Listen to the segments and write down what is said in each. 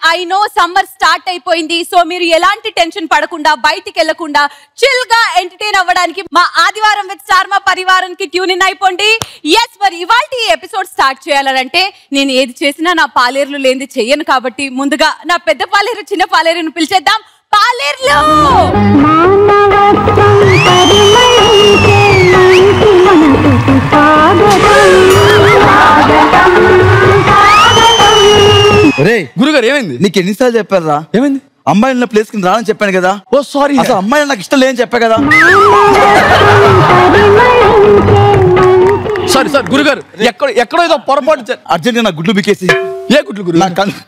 I know summer start అయిపోయింది so మీరు ఎలాంటి టెన్షన్ పడకుండా బయటికి వెళ్లకుండా చిల్ గా ఎంటర్టైన్ అవ్వడానికి మా ఆదివారం విత్ స్టార్ మా పరివారానికి ట్యూన్ ఇన్ అయిపోండి ఎస్ మరి ఇవాళ ఈ ఎపిసోడ్ స్టార్ట్ చేయాలంటే నేను ఏది చేసినా నా పాలేర్లు లేనిది చెయ్యను కాబట్టి ముందుగా నా పెద్ద పాలేరు చిన్న పాలేరుని పిలిచేద్దాం పాలేర్లు మానవత్వం పరిమళించే మంచి మనసుకు స్వాగతం స్వాగతం స్వాగతం రే గురుగారు ఏమైంది నీకు ఎన్నిసార్లు చెప్పారా ఏమైంది అమ్మాయి ఉన్న ప్లేస్ కి రానని చెప్పాను కదా ఓ సారీ అసలు అమ్మాయి నాకు ఇష్టం లేదని చెప్పా కదా సారీ సార్ గురుగారు ఎక్కడ ఎక్కడో ఏదో పొరపాటు జ- అర్జెంట్ నా గుడ్లు బికేసి ఏ గుడ్లు గురు నా కన్ను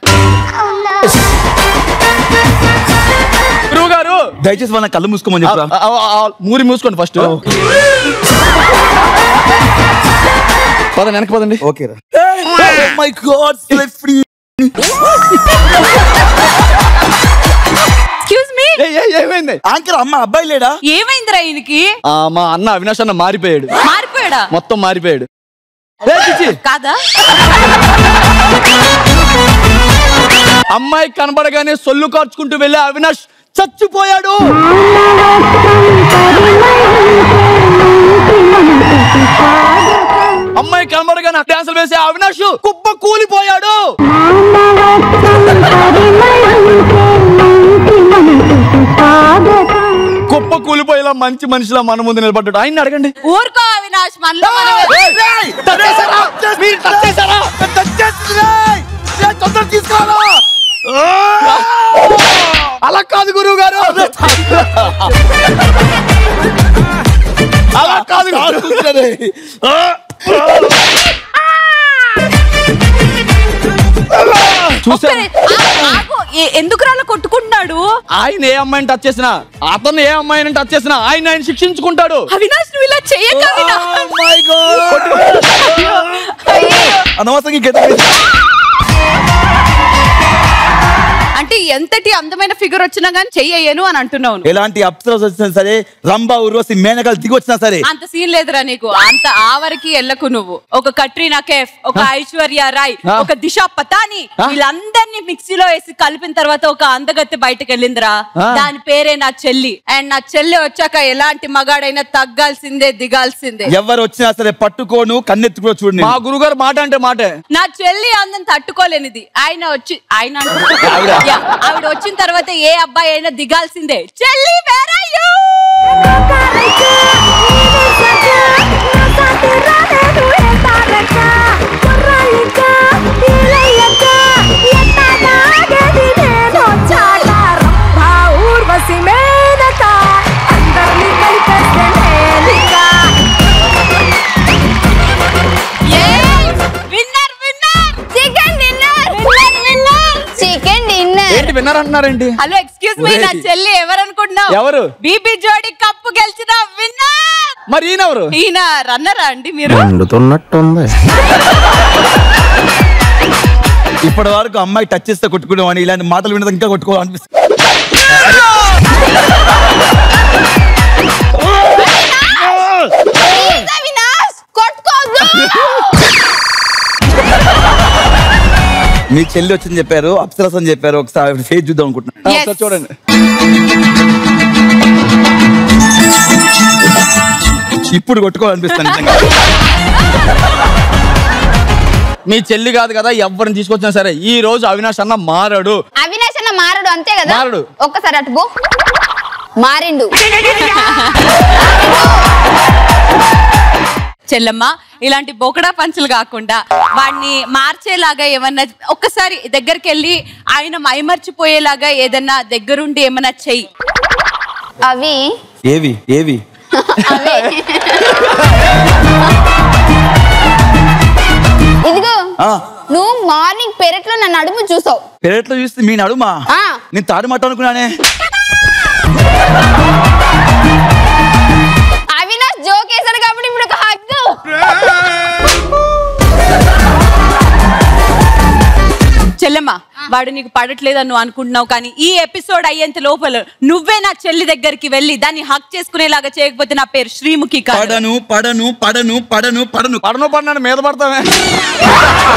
గురువు గారు దయచేసి వాళ్ళ కళ్ళు మూసుకోమని చెప్పరా మూరి మూసుకోండి ఫస్ట్ పదండి వెనక్కి పదండి ఓకే రా my god free excuse me ఏయ్, ఏయ్, ఏమైంది యాంకర్ అమ్మ అబ్బాయి లేడా ఏమైందిరా ఈయనకి ఆ, మా అన్న అవినాష్ అన్న మారిపోయాడు మారిపోయాడా మొత్తం మారిపోయాడు ఏ, చిచ్చి, కాదా అమ్మాయి కనబడగానే సొల్లు కార్చుకుంటూ వెళ్ళే అవినాష్ చచ్చిపోయాడు అమ్మాయి కనబడగానే డాన్సులు వేసే అవినాష్ కుప్ప కూలిపోయాడు కుప్ప కూలిపోయేలా మంచి మనిషిలా మన ముందు నిలబడ్డాడు ఆయన అడగండి ఊరుకో అవినాష్ మనలో మనమే. మీరు touch చేశారా? అలా కాదు గురువు గారు అలా కాదు చూసా ఒక్కరే- ఆ- ఆగు. ఏ- ఎందుకు రాళ్ళ కొట్టుకుంటున్నాడు ఆయన ఏ అమ్మాయిని టచ్ చేసినా అతను ఏ అమ్మాయిని టచ్ చేసినా ఆయన ఆయన శిక్షించుకుంటాడు అవినాష్ నువ్వు ఇలా చెయ్యక అవినాష్ అయ్యో. అనవసరంగా గెట అంటే ఎంతటి అందమైన ఫిగర్ వచ్చినా గానీ చెయ్యను అని అంటున్నావు నువ్వు. ఎలాంటి అప్సరస్ వచ్చినా సరే రంభా ఉర్వశి మేనకాలు దిగి వచ్చినా సరే అంత సీన్ లేదురా నీకు అంత ఆవరికి ఎల్లకు నువ్వు ఒక కట్రీనా కేఫ్ ఒక ఐశ్వర్య రాయ్ ఆ. ఒక దిశ పతాని ఆ. వీళ్ళందరినీ మిక్సీలో వేసి కలిపిన తర్వాత ఒక అందగత్తె బయటకు వెళ్ళిందిరా ఆ. దాని పేరే నా చెల్లి అండ్ నా చెల్లి వచ్చాక ఎలాంటి మగాడైనా తగ్గాల్సిందే దిగాల్సిందే ఎవరు వచ్చినా సరే పట్టుకోను కన్నెత్తి కూడా చూడండి మా గురుగారు మాట అంటే మాటే నా చెల్లి అందం తట్టుకోలేనిది ఆయన వచ్చి ఆయన అంటున్నా. యా, ఆవిడ వచ్చిన తర్వాత ఏ అబ్బాయి అయినా దిగాల్సిందే చెల్లి where are you? Yes! Winner, winner! Chicken dinner ఏంటి విన్నర్ అంటున్నారేంటి హలో ఎక్స్క్యూజ్ మీ నా ఒరేయ్. చెల్లి ఎవరు అనుకుంటున్నావు ఎవరు? బీబీ జోడి కప్పు గెలిచిన విన్నర్ మరి ఈయనెవరు ఈయన రన్నరా అండి మీరు మండుతున్నట్టుంది ఇప్పటి వరకు అమ్మాయి టచ్ చేస్తే కొట్టుకునేవాడిని ఇలాంటి మాటలు వినడం ఇంకా కొట్టుకోవాలనిపిస్తుంది అవినాష్ కొట్టుకోవద్దు మీ చెల్లి వచ్చింది చెప్పారు అప్సరస్ అని చెప్పారు ఒకసారి ఫేస్ చూద్దాం అనుకుంటున్నాను ఆ, Yes. ఒకసారి చూడండి ఇప్పుడు కొట్టుకోవాలనిపిస్తుంది నిజంగా. మీ చెల్లి కాదు కదా ఎవరిని తీసుకొచ్చినా సరే ఈ రోజు అవినాష్ అన్న మారాడు అవినాష్ అన్న మారడు అంతే కదా మారడు. ఒక్కసారి అటు పో మారిండు చెల్లమ్మ ఇలాంటి బోకడా పంచులు కాకుండా వాడిని మార్చేలాగా ఏమన్నా ఒక్కసారి దగ్గరికి వెళ్ళి ఆయన మైమర్చిపోయేలాగా ఏదన్నా దగ్గరుండి ఏమన్నా చెయ్యి అవి ఏవి ఏవి అవే ఇదిగో ఆ నువ్వు మార్నింగ్ పెరట్లో నా నడుము చూసావు పెరట్లో చూస్తే మీ నడుమా ఆ. నేను తాడు మాట అనుకున్నానే అవినాష్ జోక్ వేశాడు కాబట్టి ఇప్పుడు ఒక హగ్గు చెల్లెమ్మ వాడు నీకు పడట్లేదని నువ్వు అనుకుంటున్నావు కానీ ఈ ఎపిసోడ్ అయ్యేంత లోపల నువ్వే నా చెల్లి దగ్గరికి వెళ్ళి దాన్ని హక్ చేసుకునేలాగా చేయకపోతే నా పేరు శ్రీముఖి కాదు పడను పడను పడను పడను పడను పడను పడినాడు మీద పడతామే